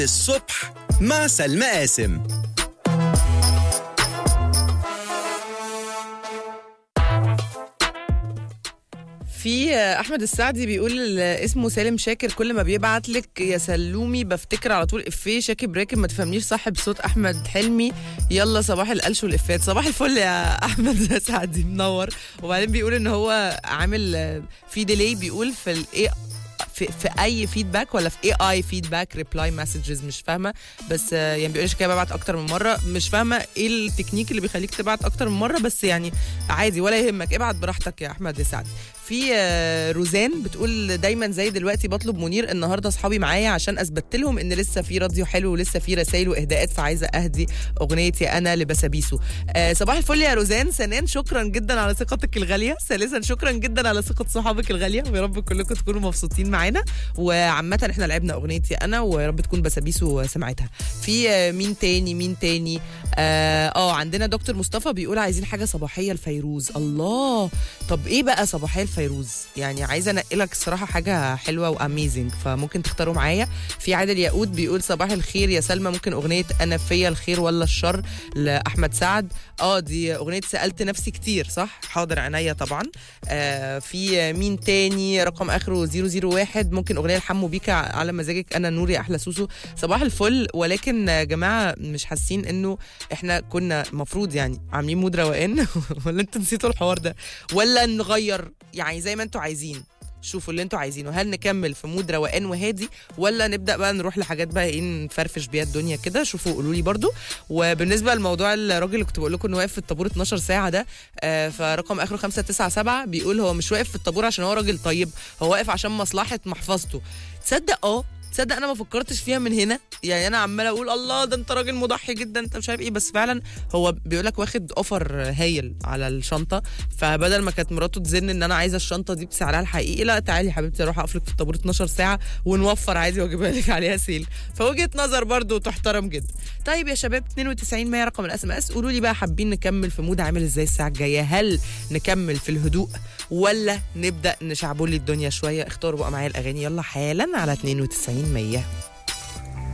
الصبح مع سلمى قاسم في احمد السعدي بيقول اسمه سالم شاكر كل ما بيبعت لك يا سلومي بفتكر على طول افيه شاكب راكب ما تفهمنيش صح بصوت احمد حلمي يلا صباح القلش والافات صباح الفل يا احمد السعدي منور وبعدين بيقول ان هو عامل في ديلي بيقول في الاي في, في اي فيدباك ولا في اي اي فيدباك ريبلاي مسجز مش فاهمه بس آه، يعني بيقولش كده ببعت اكتر من مره مش فاهمه ايه التكنيك اللي بيخليك تبعت اكتر من مره بس يعني عادي ولا يهمك ابعت براحتك يا احمد يا سعد في آه، روزان بتقول دايما زي دلوقتي بطلب منير النهارده اصحابي معايا عشان اثبت لهم ان لسه في راديو حلو ولسه في رسائل واهداءات فعايزه اهدي اغنيتي انا لبسابيسو آه صباح الفل يا روزان ثانيا شكرا جدا على ثقتك الغاليه ثالثا شكرا جدا على ثقه صحابك الغاليه ويا رب كلكم تكونوا مبسوطين معانا وعامه احنا لعبنا اغنيتي انا ويا رب تكون بسابيسو سمعتها في آه، مين تاني مين تاني اه آه، عندنا دكتور مصطفى بيقول عايزين حاجه صباحيه لفيروز الله طب ايه بقى صباحيه لفيروز يعني عايزه انقلك الصراحه حاجه حلوه واميزنج فممكن تختاروا معايا في عادل ياقوت بيقول صباح الخير يا سلمى ممكن اغنيه انا فيا الخير ولا الشر لاحمد سعد اه دي اغنيه سالت نفسي كتير صح حاضر عينيا طبعا آه في مين تاني رقم اخره 001 ممكن اغنيه لحمو بيكا على مزاجك انا نوري احلى سوسو صباح الفل ولكن يا جماعه مش حاسين انه احنا كنا المفروض يعني عاملين مود روقان ولا انتوا نسيتوا الحوار ده ولا نغير يعني زي ما انتوا عايزين شوفوا اللي انتوا عايزينه هل نكمل في مود روقان وهادي ولا نبدا بقى نروح لحاجات بقى ايه نفرفش بيها الدنيا كده شوفوا قولوا لي برضو وبالنسبه لموضوع الراجل اللي كنت بقول لكم انه واقف في الطابور 12 ساعه ده آه فرقم اخره 597 بيقول هو مش واقف في الطابور عشان هو راجل طيب هو واقف عشان مصلحه محفظته تصدق اه تصدق انا ما فكرتش فيها من هنا يعني انا عماله اقول الله ده انت راجل مضحي جدا انت مش عارف ايه بس فعلا هو بيقول لك واخد اوفر هايل على الشنطه فبدل ما كانت مراته تزن ان انا عايزه الشنطه دي بسعرها الحقيقي لا تعالي يا حبيبتي اروح اقفلك في الطابور 12 ساعه ونوفر عادي واجيبها لك عليها سيل فوجهه نظر برضو تحترم جدا طيب يا شباب 92 100 رقم الاس ام اس قولوا لي بقى حابين نكمل في مود عامل ازاي الساعه الجايه هل نكمل في الهدوء ولا نبدا نشعبولي الدنيا شويه اختاروا بقى معايا الاغاني يلا حالا على 92 100